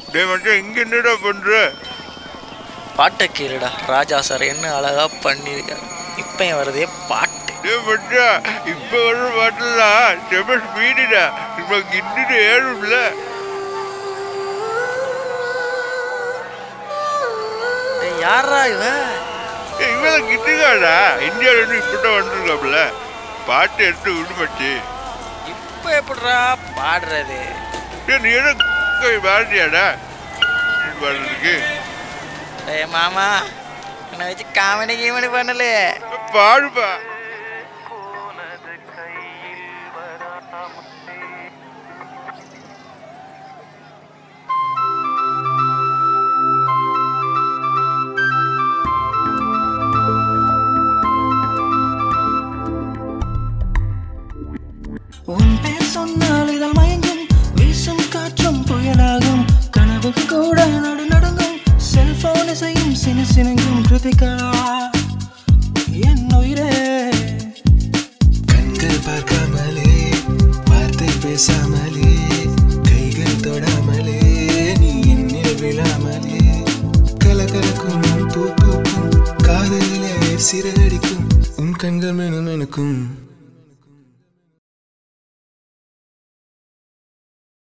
டேய் மச்சான் இங்க என்னடா பண்ற பாட்டை கேளுடா ராஜா சார் என்ன அழகா பண்ணியிருக்காரு இப்போ என் வரதே பாட்டு டேய் மச்சான் இப்ப வர்ற பாட்டுலாம் செம ஸ்பீடுடா இப்ப கிண்டுட்டு ஏறும்ல டேய், யார்ரா இவன் ஏய், இவன் கிட்டுக்காடா இந்தியாவில இருந்து இப்பதான் வந்திருக்காப்ல பாட்டு எடுத்து விடுமச்சு இப்போ எப்படிடா பாடுறது டேய் நீ என்ன பாடுறியாடா பாடுறதுக்கு டேய் மாமா என்னை வச்சு காமெடி கீமெடி பண்ணலே பாடுப்பா உன் பேர் சொன்னால் இதழ் மயங்கும் வீசும் காற்றும் புயலாகும் கனவு கூட நடு நடுங்கும் செல்போன் இசையும் சினு சினுங்கும் கிருதிகா என் உயிரே கண்கள் பார்க்காமலே வார்த்தை பேசாமலே கைகள் தொடாமலே நீ என்னில் விழாமலே கலகலக்கும் பூ பூக்கும் காதலிலே சிறகடிக்கும் உன் கண்கள் மெனு மெனுக்கும்